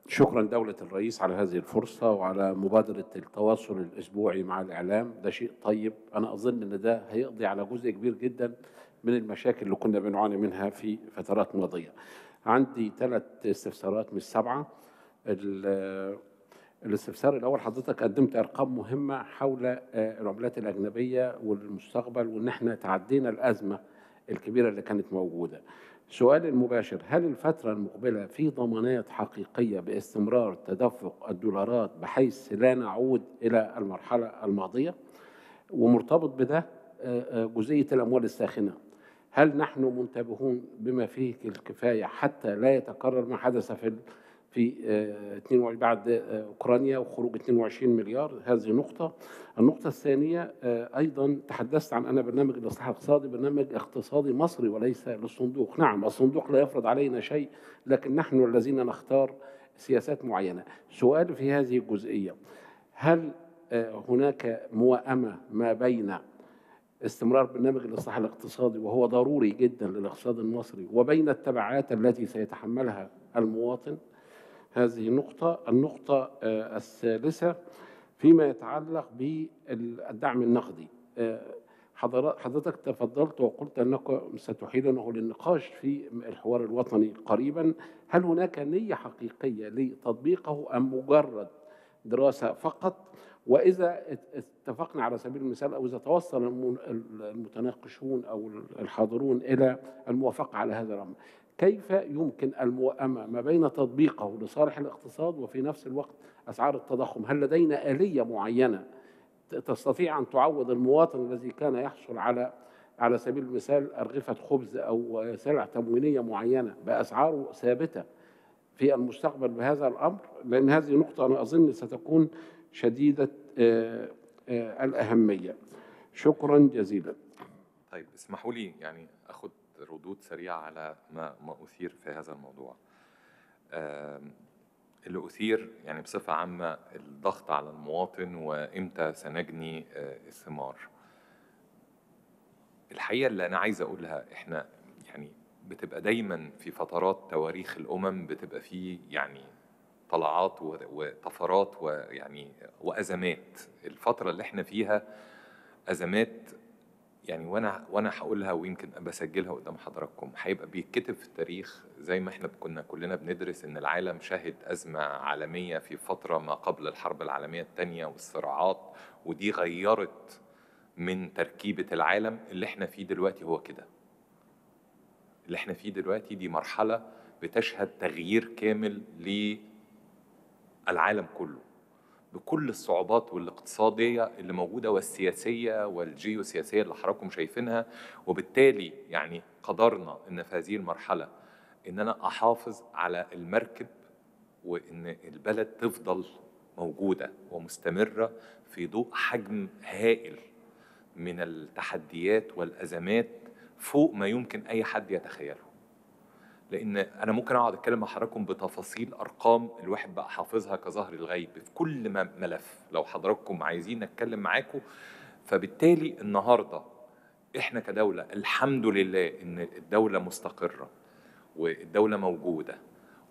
شكرا دولة الرئيس على هذه الفرصة وعلى مبادرة التواصل الأسبوعي مع الإعلام ده شيء طيب أنا أظن أن ده هيقضي على جزء كبير جدا من المشاكل اللي كنا بنعاني منها في فترات ماضية عندي ثلاث استفسارات مش سبعة ال- الاستفسار الأول حضرتك قدمت أرقام مهمة حول آه، العملات الأجنبية والمستقبل وإن احنا تعدينا الأزمة الكبيرة اللي كانت موجودة سؤال المباشر هل الفترة المقبلة في ضمانات حقيقية باستمرار تدفق الدولارات بحيث لا نعود إلى المرحلة الماضية ومرتبط بده آه، آه، جزئية الأموال الساخنة هل نحن منتبهون بما فيه الكفاية حتى لا يتكرر ما حدث في ال- في آه، 22 بعد آه، أوكرانيا وخروج 22 مليار هذه نقطة النقطة الثانية آه، أيضا تحدثت عن أن برنامج الإصلاح الاقتصادي برنامج اقتصادي مصري وليس للصندوق نعم الصندوق لا يفرض علينا شيء لكن نحن الذين نختار سياسات معينة سؤال في هذه الجزئية هل آه، هناك موائمة ما بين استمرار برنامج الإصلاح الاقتصادي وهو ضروري جدا للاقتصاد المصري وبين التبعات التي سيتحملها المواطن هذه نقطة النقطة آه، الثالثة فيما يتعلق بالدعم النقدي آه، حضرا- حضرتك تفضلت وقلت أنك ستحيلونه للنقاش في الحوار الوطني قريبا هل هناك نية حقيقية لتطبيقه أم مجرد دراسة فقط وإذا ات- اتفقنا على سبيل المثال أو إذا توصل الم- المتناقشون أو الحاضرون إلى الموافقة على هذا الأمر كيف يمكن الموائمة ما بين تطبيقه لصالح الاقتصاد وفي نفس الوقت أسعار التضخم هل لدينا آلية معينة ت- تستطيع أن تعوض المواطن الذي كان يحصل على على سبيل المثال أرغفة خبز أو سلع تموينية معينة بأسعار ثابتة في المستقبل بهذا الأمر لأن هذه نقطة أنا أظن ستكون شديدة آه، آه، الأهمية شكرا جزيلا طيب اسمحوا لي يعني اخد ردود سريعه على ما ما اثير في هذا الموضوع. آم، اللي اثير يعني بصفه عامه الضغط على المواطن وامتى سنجني آه، الثمار. الحقيقه اللي انا عايز اقولها احنا يعني بتبقى دايما في فترات تواريخ الامم بتبقى فيه يعني طلعات و- وطفرات ويعني وازمات الفتره اللي احنا فيها ازمات يعني وانا وانا هقولها ويمكن بسجلها قدام حضراتكم هيبقى بيتكتب في التاريخ زي ما احنا كنا كلنا بندرس ان العالم شهد ازمه عالميه في فتره ما قبل الحرب العالميه الثانيه والصراعات ودي غيرت من تركيبه العالم اللي احنا فيه دلوقتي هو كده اللي احنا فيه دلوقتي دي مرحله بتشهد تغيير كامل للعالم كله بكل الصعوبات والاقتصادية اللي موجودة والسياسية والجيوسياسية اللي حضراتكم شايفينها وبالتالي يعني قدرنا إن في هذه المرحلة إن أنا أحافظ على المركب وإن البلد تفضل موجودة ومستمرة في ضوء حجم هائل من التحديات والأزمات فوق ما يمكن أي حد يتخيله لان انا ممكن اقعد اتكلم مع حضراتكم بتفاصيل ارقام الواحد بقى حافظها كظهر الغيب في كل م- ملف لو حضراتكم عايزين نتكلم معاكم فبالتالي النهارده احنا كدوله الحمد لله ان الدوله مستقره والدوله موجوده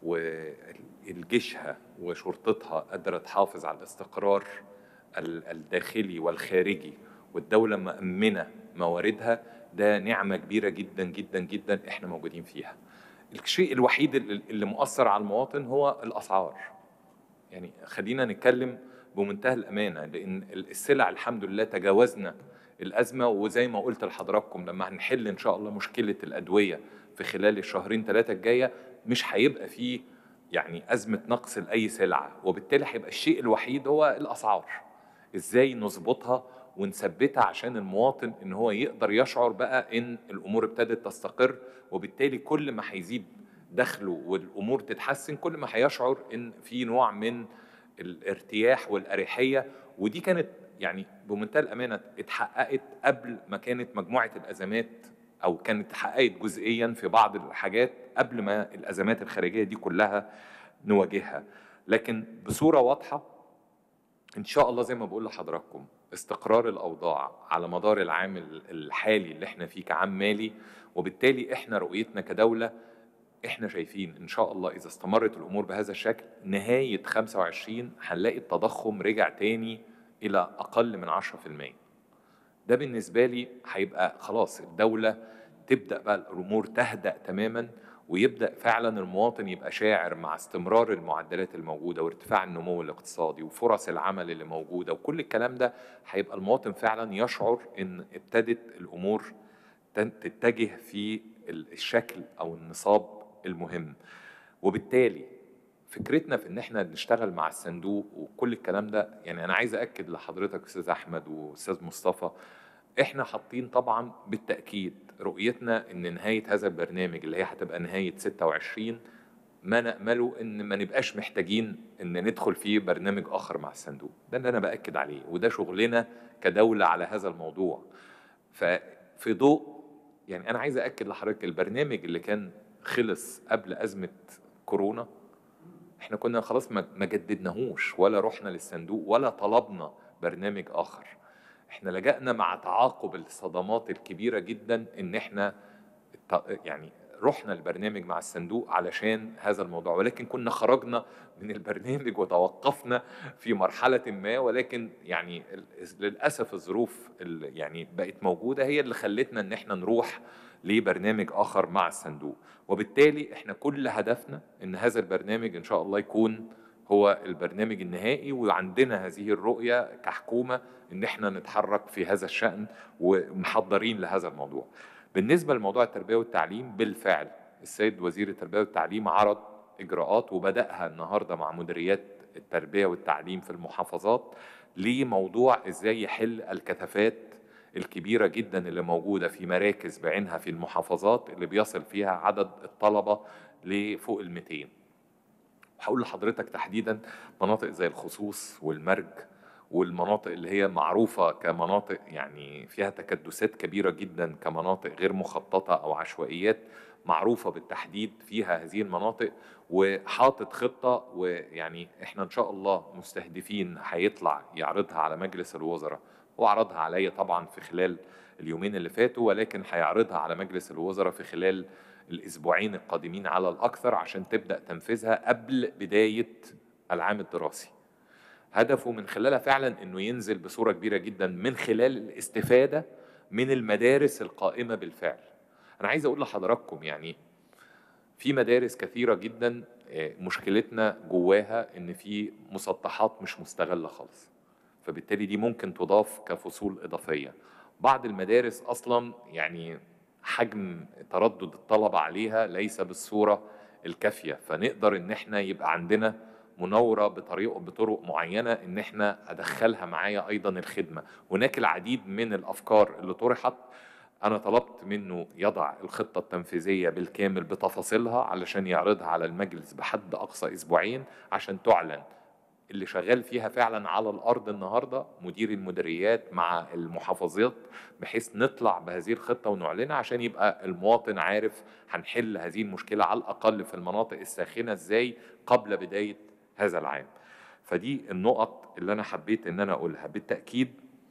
والجيشها وشرطتها قادره تحافظ على الاستقرار ال- الداخلي والخارجي والدوله مأمنه مواردها ده نعمه كبيره جدا جدا جدا احنا موجودين فيها الشيء الوحيد اللي اللي مؤثر على المواطن هو الاسعار يعني خلينا نتكلم بمنتهى الامانه لان السلع الحمد لله تجاوزنا الازمه وزي ما قلت لحضراتكم لما هنحل ان شاء الله مشكله الادويه في خلال الشهرين ثلاثه الجايه مش هيبقى فيه يعني ازمه نقص لاي سلعه وبالتالي هيبقى الشيء الوحيد هو الاسعار ازاي نظبطها ونثبتها عشان المواطن ان هو يقدر يشعر بقى ان الامور ابتدت تستقر وبالتالي كل ما هيزيد دخله والامور تتحسن كل ما هيشعر ان في نوع من الارتياح والاريحيه ودي كانت يعني بمنتهى الامانه اتحققت قبل ما كانت مجموعه الازمات او كانت اتحققت جزئيا في بعض الحاجات قبل ما الازمات الخارجيه دي كلها نواجهها لكن بصوره واضحه ان شاء الله زي ما بقول لحضراتكم استقرار الاوضاع على مدار العام الحالي اللي احنا فيه كعام مالي وبالتالي احنا رؤيتنا كدوله احنا شايفين ان شاء الله اذا استمرت الامور بهذا الشكل نهايه 25 هنلاقي التضخم رجع تاني الى اقل من 10% ده بالنسبه لي هيبقى خلاص الدوله تبدا بقى الامور تهدأ تماما ويبدا فعلا المواطن يبقى شاعر مع استمرار المعدلات الموجوده وارتفاع النمو الاقتصادي وفرص العمل اللي موجوده وكل الكلام ده هيبقى المواطن فعلا يشعر ان ابتدت الامور تتجه في الشكل او النصاب المهم وبالتالي فكرتنا في ان احنا نشتغل مع الصندوق وكل الكلام ده يعني انا عايز اكد لحضرتك استاذ احمد واستاذ مصطفى احنا حاطين طبعا بالتاكيد رؤيتنا ان نهايه هذا البرنامج اللي هي هتبقى نهايه 26 ما نامله ان ما نبقاش محتاجين ان ندخل في برنامج اخر مع الصندوق ده اللي انا باكد عليه وده شغلنا كدوله على هذا الموضوع ففي ضوء يعني انا عايز اكد لحضرتك البرنامج اللي كان خلص قبل ازمه كورونا احنا كنا خلاص ما جددناهوش ولا رحنا للصندوق ولا طلبنا برنامج اخر احنا لجأنا مع تعاقب الصدمات الكبيره جدا ان احنا يعني رحنا البرنامج مع الصندوق علشان هذا الموضوع ولكن كنا خرجنا من البرنامج وتوقفنا في مرحلة ما ولكن يعني للأسف الظروف اللي يعني بقت موجودة هي اللي خلتنا ان احنا نروح لبرنامج آخر مع الصندوق وبالتالي احنا كل هدفنا ان هذا البرنامج ان شاء الله يكون هو البرنامج النهائي وعندنا هذه الرؤية كحكومة ان احنا نتحرك في هذا الشأن ومحضرين لهذا الموضوع بالنسبة لموضوع التربية والتعليم بالفعل السيد وزير التربية والتعليم عرض إجراءات وبدأها النهاردة مع مديريات التربية والتعليم في المحافظات لموضوع إزاي يحل الكثافات الكبيرة جدا اللي موجودة في مراكز بعينها في المحافظات اللي بيصل فيها عدد الطلبة لفوق ال 200 هقول لحضرتك تحديدا مناطق زي الخصوص والمرج والمناطق اللي هي معروفة كمناطق يعني فيها تكدسات كبيرة جدا كمناطق غير مخططة أو عشوائيات معروفة بالتحديد فيها هذه المناطق وحاطط خطة ويعني احنا ان شاء الله مستهدفين هيطلع يعرضها على مجلس الوزراء وعرضها عليا طبعا في خلال اليومين اللي فاتوا ولكن هيعرضها على مجلس الوزراء في خلال الاسبوعين القادمين على الاكثر عشان تبدا تنفيذها قبل بدايه العام الدراسي هدفه من خلالها فعلا انه ينزل بصوره كبيره جدا من خلال الاستفاده من المدارس القائمه بالفعل انا عايز اقول لحضراتكم يعني في مدارس كثيره جدا مشكلتنا جواها ان في مسطحات مش مستغله خالص فبالتالي دي ممكن تضاف كفصول اضافيه بعض المدارس اصلا يعني حجم تردد الطلبه عليها ليس بالصوره الكافيه فنقدر ان احنا يبقى عندنا مناوره بطريقه بطرق معينه ان احنا ادخلها معايا ايضا الخدمه هناك العديد من الافكار اللي طرحت انا طلبت منه يضع الخطه التنفيذيه بالكامل بتفاصيلها علشان يعرضها على المجلس بحد اقصى اسبوعين عشان تعلن اللي شغال فيها فعلا على الارض النهارده مدير المديريات مع المحافظات بحيث نطلع بهذه الخطه ونعلنها عشان يبقى المواطن عارف هنحل هذه المشكله على الاقل في المناطق الساخنه ازاي قبل بدايه هذا العام فدي النقط اللي انا حبيت ان انا اقولها بالتاكيد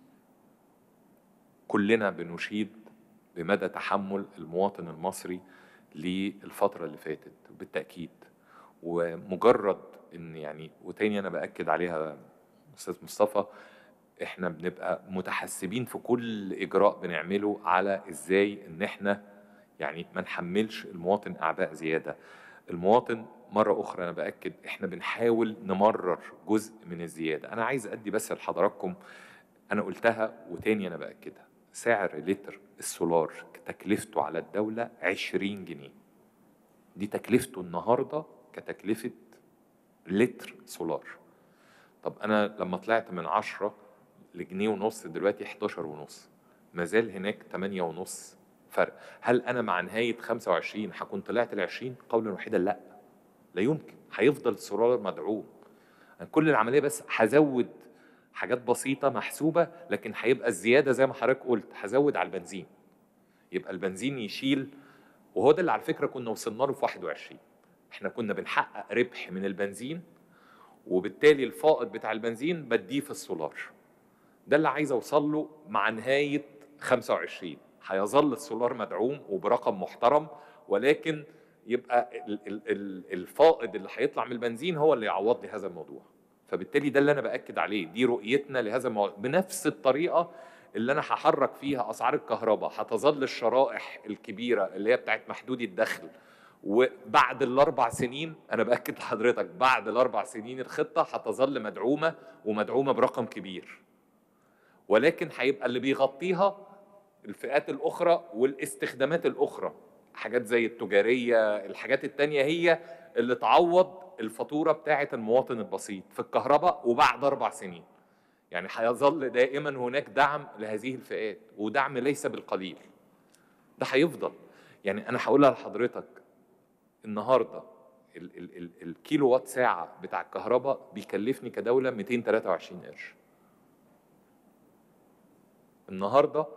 كلنا بنشيد بمدى تحمل المواطن المصري للفتره اللي فاتت بالتاكيد ومجرد ان يعني وتاني انا باكد عليها استاذ مصطفى احنا بنبقى متحسبين في كل اجراء بنعمله على ازاي ان احنا يعني ما نحملش المواطن اعباء زياده المواطن مرة أخرى أنا بأكد إحنا بنحاول نمرر جزء من الزيادة أنا عايز أدي بس لحضراتكم أنا قلتها وتاني أنا بأكدها سعر لتر السولار تكلفته على الدولة 20 جنيه دي تكلفته النهاردة كتكلفة لتر سولار طب أنا لما طلعت من 10 لجنيه ونص دلوقتي 11 ونص ما زال هناك 8 ونص فرق هل أنا مع نهاية 25 هكون طلعت ل 20 قولا واحدا لا لا يمكن هيفضل السولار مدعوم كل العملية بس هزود حاجات بسيطة محسوبة لكن هيبقى الزيادة زي ما حضرتك قلت هزود على البنزين يبقى البنزين يشيل وهو ده اللي على فكرة كنا وصلنا له في 21 احنا كنا بنحقق ربح من البنزين وبالتالي الفائض بتاع البنزين بديه في السولار ده اللي عايز اوصل له مع نهاية 25 هيظل السولار مدعوم وبرقم محترم ولكن يبقى ال- ال- ال- الفائض اللي هيطلع من البنزين هو اللي يعوض لي هذا الموضوع فبالتالي ده اللي انا باكد عليه دي رؤيتنا لهذا الموضوع بنفس الطريقه اللي انا هحرك فيها اسعار الكهرباء هتظل الشرائح الكبيره اللي هي بتاعت محدودي الدخل وبعد الاربع سنين انا باكد لحضرتك بعد الاربع سنين الخطه هتظل مدعومه ومدعومه برقم كبير ولكن هيبقى اللي بيغطيها الفئات الاخرى والاستخدامات الاخرى حاجات زي التجاريه الحاجات التانية هي اللي تعوض الفاتوره بتاعه المواطن البسيط في الكهرباء وبعد اربع سنين يعني هيظل دائما هناك دعم لهذه الفئات ودعم ليس بالقليل ده هيفضل يعني انا هقولها لحضرتك النهارده ال ال ال الكيلو وات ساعه بتاع الكهرباء بيكلفني كدوله 223 قرش النهارده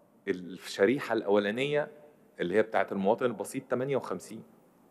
الشريحه الاولانيه اللي هي بتاعت المواطن البسيط 58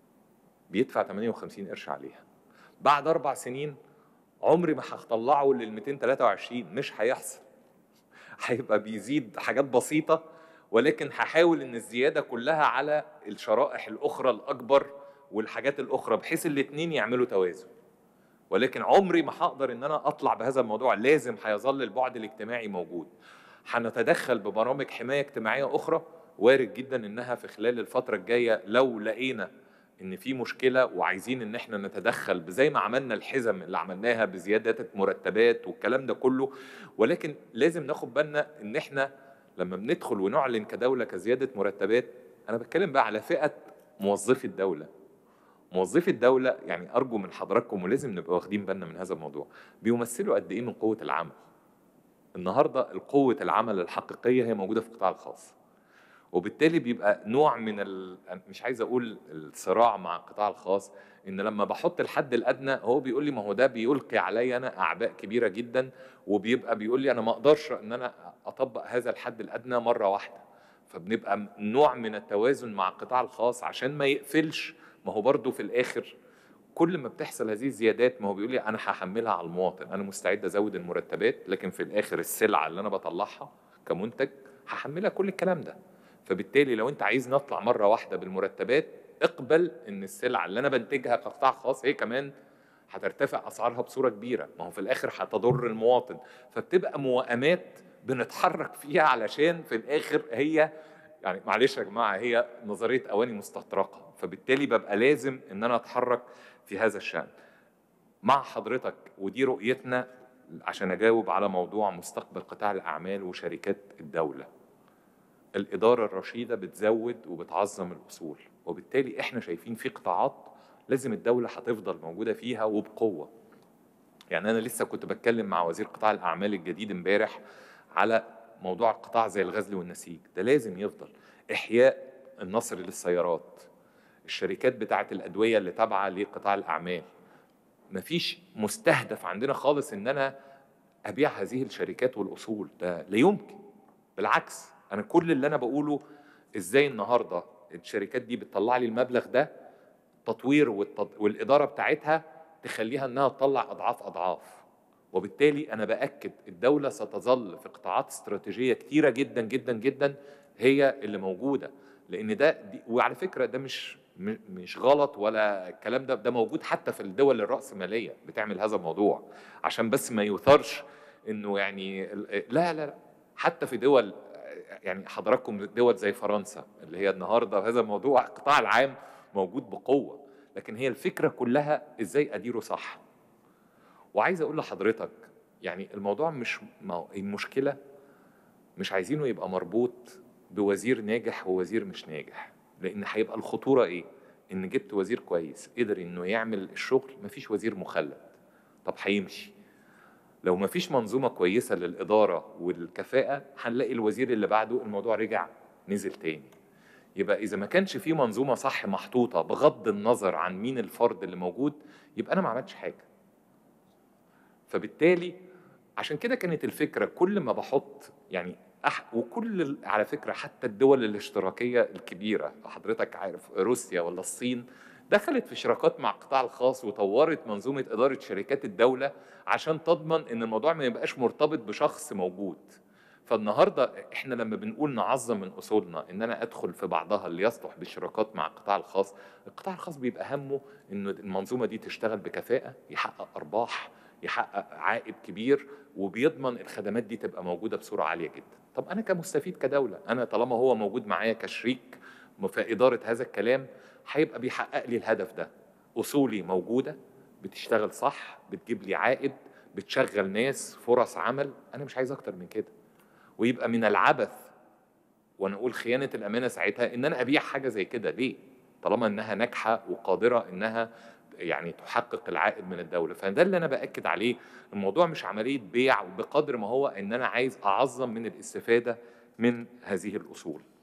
بيدفع 58 قرش عليها بعد اربع سنين عمري ما هطلعه لل 223 مش هيحصل هيبقى بيزيد حاجات بسيطه ولكن هحاول ان الزياده كلها على الشرائح الاخرى الاكبر والحاجات الاخرى بحيث الاثنين يعملوا توازن ولكن عمري ما هقدر ان انا اطلع بهذا الموضوع لازم هيظل البعد الاجتماعي موجود هنتدخل ببرامج حمايه اجتماعيه اخرى وارد جدا انها في خلال الفتره الجايه لو لقينا ان في مشكله وعايزين ان احنا نتدخل زي ما عملنا الحزم اللي عملناها بزياده مرتبات والكلام ده كله ولكن لازم ناخد بالنا ان احنا لما بندخل ونعلن كدوله كزياده مرتبات انا بتكلم بقى على فئه موظفي الدوله موظفي الدوله يعني ارجو من حضراتكم ولازم نبقى واخدين بالنا من هذا الموضوع بيمثلوا قد ايه من قوه العمل النهارده القوه العمل الحقيقيه هي موجوده في القطاع الخاص وبالتالي بيبقى نوع من ال... مش عايز اقول الصراع مع القطاع الخاص ان لما بحط الحد الادنى هو بيقول لي ما هو ده بيلقي عليا انا اعباء كبيره جدا وبيبقى بيقول لي انا ما اقدرش ان انا اطبق هذا الحد الادنى مره واحده فبنبقى نوع من التوازن مع القطاع الخاص عشان ما يقفلش ما هو برضه في الاخر كل ما بتحصل هذه الزيادات ما هو بيقول لي انا هحملها على المواطن انا مستعد ازود المرتبات لكن في الاخر السلعه اللي انا بطلعها كمنتج هحملها كل الكلام ده فبالتالي لو انت عايز نطلع مره واحده بالمرتبات اقبل ان السلعه اللي انا بنتجها كقطاع خاص هي كمان هترتفع اسعارها بصوره كبيره ما هو في الاخر هتضر المواطن فبتبقى موائمات بنتحرك فيها علشان في الاخر هي يعني معلش يا جماعه هي نظريه اواني مستطرقه فبالتالي ببقى لازم ان انا اتحرك في هذا الشان مع حضرتك ودي رؤيتنا عشان اجاوب على موضوع مستقبل قطاع الاعمال وشركات الدوله الإدارة الرشيدة بتزود وبتعظم الأصول وبالتالي إحنا شايفين في قطاعات لازم الدولة هتفضل موجودة فيها وبقوة يعني أنا لسه كنت بتكلم مع وزير قطاع الأعمال الجديد امبارح على موضوع القطاع زي الغزل والنسيج ده لازم يفضل إحياء النصر للسيارات الشركات بتاعة الأدوية اللي تابعة لقطاع الأعمال مفيش مستهدف عندنا خالص إن أنا أبيع هذه الشركات والأصول ده لا يمكن بالعكس انا كل اللي انا بقوله ازاي النهارده الشركات دي بتطلع لي المبلغ ده تطوير والتط... والاداره بتاعتها تخليها انها تطلع اضعاف اضعاف وبالتالي انا باكد الدوله ستظل في قطاعات استراتيجيه كتيره جدا جدا جدا هي اللي موجوده لان ده دي... وعلى فكره ده مش م- مش غلط ولا الكلام ده ده موجود حتى في الدول الرأسمالية بتعمل هذا الموضوع عشان بس ما يثارش انه يعني ال- لا لا لا حتى في دول يعني حضراتكم دول زي فرنسا اللي هي النهارده هذا الموضوع القطاع العام موجود بقوه لكن هي الفكره كلها ازاي اديره صح وعايز اقول لحضرتك يعني الموضوع مش ما هو المشكله مش عايزينه يبقى مربوط بوزير ناجح ووزير مش ناجح لان هيبقى الخطوره ايه ان جبت وزير كويس قدر انه يعمل الشغل مفيش وزير مخلد طب هيمشي لو ما فيش منظومه كويسه للاداره والكفاءه هنلاقي الوزير اللي بعده الموضوع رجع نزل تاني يبقى اذا ما كانش في منظومه صح محطوطه بغض النظر عن مين الفرد اللي موجود يبقى انا ما عملتش حاجه فبالتالي عشان كده كانت الفكره كل ما بحط يعني أح وكل ال- على فكره حتى الدول الاشتراكيه الكبيره حضرتك عارف روسيا ولا الصين دخلت في شراكات مع القطاع الخاص وطورت منظومه اداره شركات الدوله عشان تضمن ان الموضوع ما يبقاش مرتبط بشخص موجود فالنهارده احنا لما بنقول نعظم من اصولنا ان انا ادخل في بعضها اللي يصلح بالشراكات مع القطاع الخاص القطاع الخاص بيبقى همه انه المنظومه دي تشتغل بكفاءه يحقق ارباح يحقق عائد كبير وبيضمن الخدمات دي تبقى موجوده بصوره عاليه جدا طب انا كمستفيد كدوله انا طالما هو موجود معايا كشريك في اداره هذا الكلام هيبقى بيحقق لي الهدف ده اصولي موجوده بتشتغل صح بتجيب لي عائد بتشغل ناس فرص عمل انا مش عايز اكتر من كده ويبقى من العبث وانا اقول خيانه الامانه ساعتها ان انا ابيع حاجه زي كده ليه طالما انها ناجحه وقادره انها يعني تحقق العائد من الدوله فده اللي انا باكد عليه الموضوع مش عمليه بيع بقدر ما هو ان انا عايز اعظم من الاستفاده من هذه الاصول